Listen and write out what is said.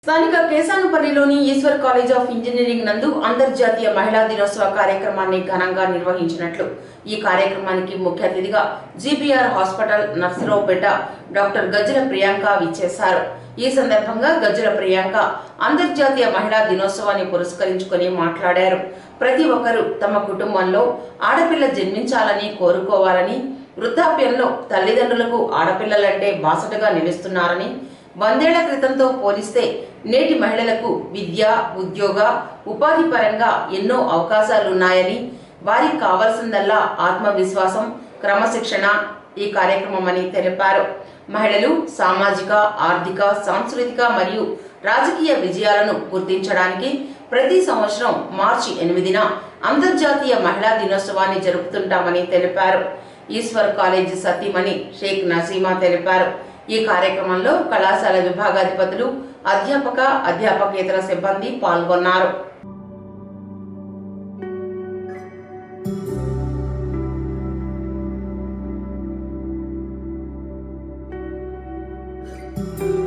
స్థానిక కేసానుపల్లిలోని Eshwar college of engineering నందు అంతర్జాతీయ మహిళా దినోత్సవ కార్యక్రమాన్ని ఘనంగా నిర్వహించినట్లు ఈ కార్యక్రమానికి ముఖ్య అతిథిగా GBR hospital Narasaraopet doctor Gajjala Priyanka విచ్చేశారు ఈ సందర్భంగా గజ్జల ప్రియాంక అంతర్జాతీయ మహిళా దినోత్సవాన్ని పురస్కరించుకొని మాట్లాడారు ప్రతి ఒక్కరూ తమ కుటుంబంలో ఆడపిల్ల జన్మించాలని కోరుకోవాలని వృద్ధాప్యంలో తల్లిదండ్రులకు ఆడపిల్లలంటే బాసటగా నిలుస్తున్నారని వందేళ్ల క్రితంతో పోలిస్తే నేటి మహిళలకు విద్య ఉద్యోగ ఉపాధి పరంగా ఎన్నో అవకాశాలున్నాయని వారికి కావాల్సిందల్లా ఆత్మవిశ్వాసం క్రమశిక్షణ ఈ కార్యక్రమం అని తెలిపారు మహిళలు సామాజిక ఆర్థిక సాంస్కృతిక మరియు రాజకీయ విజయాలను గుర్తించడానికి ప్రతి సంవత్సరం మార్చి ఎనిమిదిన అంతర్జాతీయ మహిళా దినోత్సవాన్ని జరుపుతుంటామని తెలిపారు ఈశ్వర్ కాలేజీ సతీమణి షేక్ నసీమా తెలిపారు ఈ కార్యక్రమంలో కళాశాల విభాగాధిపతులు అధ్యాపక అధ్యాపకేతర సిబ్బంది పాల్గొన్నారు thank you